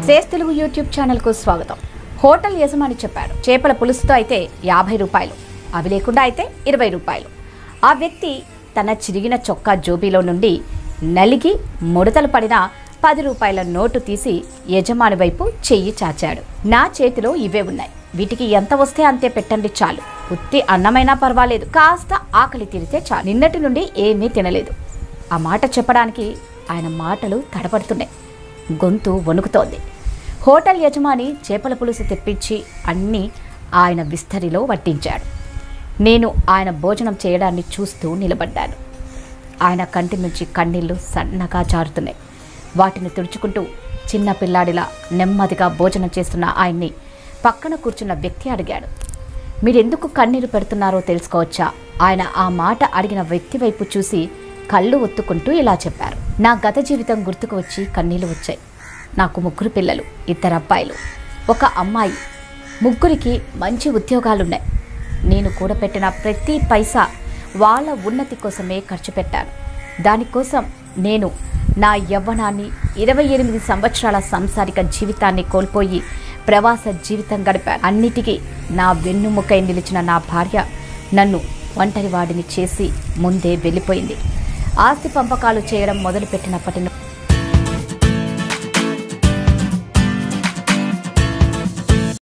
says Telugu YouTube ఛానల్కు స్వాగతం hotel యజమాని చెప్పాడు చేపల పులుసుతో అయితే యాభై రూపాయలు అవి లేకుండా అయితే ఇరవై రూపాయలు ఆ వ్యక్తి తన చిరిగిన చొక్కా జోబీలో నుండి నలిగి ముడతలు పడిన పది రూపాయల నోటు తీసి యజమాని వైపు చెయ్యి చాచాడు నా చేతిలో ఇవే ఉన్నాయి వీటికి ఎంత వస్తే అంతే పెట్టండి చాలు ఉత్తి అన్నమైనా పర్వాలేదు కాస్త ఆకలి తీరితే చాలు నిన్నటి నుండి ఏమీ తినలేదు ఆ మాట చెప్పడానికి ఆయన మాటలు తడబడుతున్నాయి గొంతు వణుకుతోంది హోటల్ యజమాని చేపల పులుసు తెప్పించి అన్నీ ఆయన విస్తరిలో వడ్డించాడు నేను ఆయన భోజనం చేయడాన్ని చూస్తూ నిలబడ్డాను ఆయన కంటి నుంచి కన్నీళ్లు సన్నగా జారుతున్నాయి వాటిని తుడుచుకుంటూ చిన్న పిల్లాడిలా నెమ్మదిగా భోజనం చేస్తున్న ఆయన్ని పక్కన కూర్చున్న వ్యక్తి అడిగాడు మీరెందుకు కన్నీరు పెడుతున్నారో తెలుసుకోవచ్చా ఆయన ఆ మాట అడిగిన వ్యక్తి వైపు చూసి కళ్ళు ఒత్తుకుంటూ ఇలా చెప్పారు నా గత జీవితం గుర్తుకు వచ్చి కన్నీళ్లు వచ్చాయి నాకు ముగ్గురు పిల్లలు ఇద్దరు అబ్బాయిలు ఒక అమ్మాయి ముగ్గురికి మంచి ఉద్యోగాలున్నాయి నేను కూడబెట్టిన ప్రతి పైసా వాళ్ళ ఉన్నతి కోసమే ఖర్చు పెట్టాను దానికోసం నేను నా యవ్వనాన్ని ఇరవై ఎనిమిది సంవత్సరాల సంసారిక జీవితాన్ని కోల్పోయి ప్రవాస జీవితం గడిపాను అన్నిటికీ నా వెన్నుముకై నిలిచిన నా భార్య నన్ను ఒంటరివాడిని చేసి ముందే వెళ్ళిపోయింది ఆస్తి పంపకాలు చేయడం మొదలుపెట్టినప్పటి నుండి